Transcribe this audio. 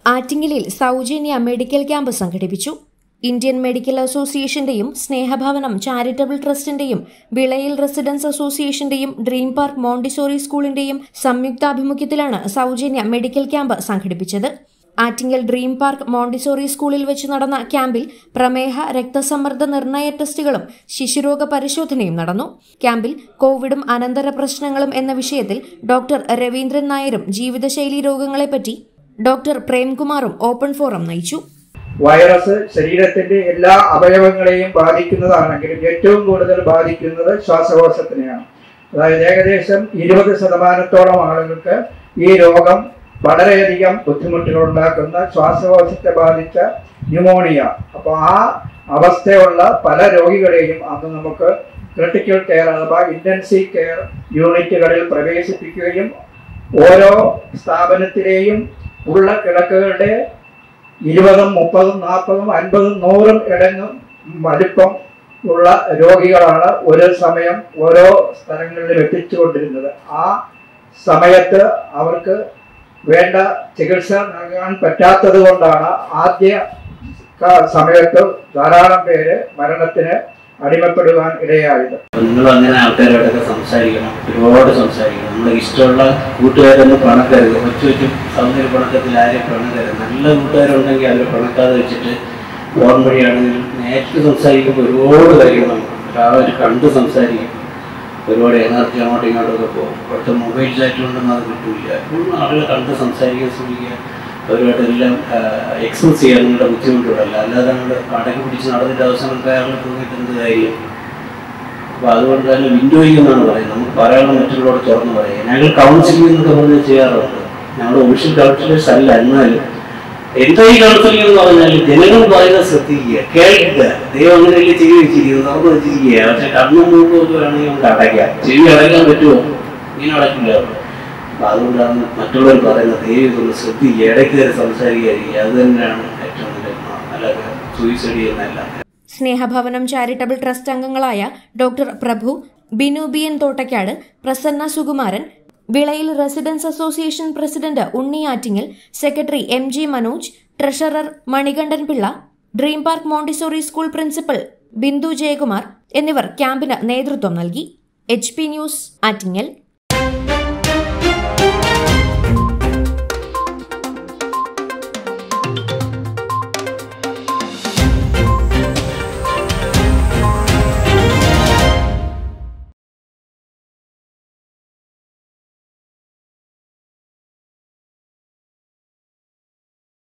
ആറ്റിങ്ങലിൽ സൗജന്യ medical camp സംഘടിപ്പിച്ചു ഇന്ത്യൻ മെഡിക്കൽ അസോസിയേഷന്റെയും സ്നേഹഭവനം ചാരിറ്റബിൾ ട്രസ്റ്റിന്റെയും വിളയിൽ റെസിഡൻസ് അസോസിയേഷന്റെയും ഡ്രീം പാർക്ക് മോണ്ടിസോറി സ്കൂളിന്റെയും സംയുക്താഭിമുഖ്യത്തിലാണ് സൗജന്യ മെഡിക്കൽ ക്യാമ്പ് സംഘടിപ്പിച്ചത് ആറ്റിങ്ങൽ ഡ്രീം പാർക്ക് മോണ്ടിസോറി സ്കൂളിൽ വെച്ച് നടന്ന ക്യാമ്പിൽ പ്രമേഹ രക്തസമ്മർദ്ദ നിർണയ ടെസ്റ്റുകളും ശിശുരോഗ പരിശോധനയും നടന്നു ക്യാമ്പിൽ കോവിഡും അനന്തര പ്രശ്നങ്ങളും എന്ന വിഷയത്തിൽ ഡോക്ടർ രവീന്ദ്രൻ നായരും ജീവിതശൈലി രോഗങ്ങളെപ്പറ്റി ഡോക്ടർ പ്രേംകുമാറും ഓപ്പൺ ഫോറം നയിച്ചു വൈറസ് ശരീരത്തിന്റെ എല്ലാ അവയവങ്ങളെയും ബാധിക്കുന്നതാണെങ്കിലും ഏറ്റവും കൂടുതൽ ബാധിക്കുന്നത് ശ്വാസകോശത്തിനെയാണ് അതായത് ഏകദേശം ഇരുപത് ശതമാനത്തോളം ആളുകൾക്ക് ഈ രോഗം വളരെയധികം ബുദ്ധിമുട്ടുകൾ ഉണ്ടാക്കുന്ന ശ്വാസകോശത്തെ ബാധിച്ച ന്യൂമോണിയ അപ്പോൾ ആ അവസ്ഥയുള്ള പല രോഗികളെയും അന്ന് നമുക്ക് ക്രിട്ടിക്കൽ കെയർ അഥവാ ഇന്റൻസീവ് കെയർ യൂണിറ്റുകളിൽ പ്രവേശിപ്പിക്കുകയും ഓരോ സ്ഥാപനത്തിലെയും ഉള്ള കിടക്കുകളുടെ ഇരുപതും മുപ്പതും നാൽപ്പതും അൻപതും നൂറും ഇടങ്ങും വലിപ്പം ഉള്ള രോഗികളാണ് ഒരു സമയം ഓരോ സ്ഥലങ്ങളിലും എത്തിച്ചുകൊണ്ടിരുന്നത് ആ സമയത്ത് അവർക്ക് വേണ്ട ചികിത്സ നൽകാൻ പറ്റാത്തത് കൊണ്ടാണ് ആദ്യ ക- സമയത്ത് ധാരാളം പേര് മരണത്തിന് അടിമപ്പെടുവാൻ ഇടയായത് നിങ്ങൾ അങ്ങനെ ആൾക്കാരോടൊക്കെ സംസാരിക്കണം ഒരുപാട് സംസാരിക്കണം നമ്മുടെ ഇഷ്ടമുള്ള കൂട്ടുകാരൊന്നും പണക്കരുത് കൊച്ചു കൊച്ചു സൗന്ദര്യ പണക്കത്തിൽ ആരെയും പണക്കരുത് നല്ല കൂട്ടുകാരുണ്ടെങ്കിൽ അവർ പണക്കാതെ വെച്ചിട്ട് ഫോൺ വഴിയാണെങ്കിലും നേരിട്ട് സംസാരിക്കുമ്പോൾ ഒരുപാട് കാര്യങ്ങൾ നമുക്ക് അവർ കണ്ട് സംസാരിക്കും ഒരുപാട് എനർജി അങ്ങോട്ടും ഇങ്ങോട്ടൊക്കെ പോകും ഇപ്പോഴത്തെ മൊബൈൽ ചാറ്റ് കൊണ്ടൊന്നും അത് കിട്ടില്ല എപ്പോഴും ആളുകൾ കണ്ട് സംസാരിക്കാൻ ശ്രമിക്കുക അവരുമായിട്ടെല്ലാം എക്സ്പ്രസ് ചെയ്യാൻ നിങ്ങളുടെ ബുദ്ധിമുട്ടുകളല്ല അല്ലാതെ നമ്മൾ അടക്കി പിടിച്ച് നടന്നിട്ട് അവസാനം കയറിൽ തൂങ്ങിയിട്ട് എന്ത് കാര്യം അപ്പോൾ അതുകൊണ്ട് തന്നെ വിൻഡോയിങ് എന്നാണ് പറയുന്നത് നമുക്ക് പറയാനുള്ള മറ്റുള്ളവരോട് തുറന്ന് പറയുക ഞങ്ങൾ കൗൺസിലിംഗ് എന്നൊക്കെ പറഞ്ഞ് ചെയ്യാറുണ്ട് ഞങ്ങൾ ഒഫീഷ്യൽ കൗൺസിലേഴ്സ് അല്ല എന്നാലും എന്താ ഈ കൗൺസിലിംഗ് എന്ന് പറഞ്ഞാൽ ജനങ്ങൾ പറയുന്നത് ശ്രദ്ധിക്കുക കേൾക്കുക ദൈവം അങ്ങനെയല്ലേ ചെവി വെച്ചിരിക്കുന്നത് തുറന്ന് വെച്ചിരിക്കുക പക്ഷെ കണ്ണും മൂക്കും ഒക്കെ വേണമെങ്കിൽ നമുക്ക് അടയ്ക്കാം ചെവി അടയ്ക്കാൻ പറ്റുമോ ഇങ്ങനെ അടയ്ക്കില്ല അപ്പൊ അതുകൊണ്ടാണ് മറ്റുള്ളവർ പറയുന്നത് ദൈവം ഇതൊന്ന് ശ്രദ്ധിക്കുക ഇടയ്ക്ക് കയറി സംസാരിക്കാതിരിക്കുക അത് തന്നെയാണ് ഏറ്റവും നല്ല ഗുണം. അല്ലാതെ സൂയിസൈഡ് ചെയ്യുന്നതല്ല സ്നേഹഭവനം ചാരിറ്റബിൾ ട്രസ്റ്റ് അംഗങ്ങളായ doctor Prabhu Binu B N Thottakkad Prasanna Sukumaran Vilayil residence association president Unni Attingal secretary M G Manoj treasurer Manikandan Pillai Dream Park Montessori school principal Bindu Jayakumar എന്നിവർ ക്യാമ്പിന് നേതൃത്വം നൽകി എച്ച് പി ന്യൂസ് ആറ്റിങ്ങൽ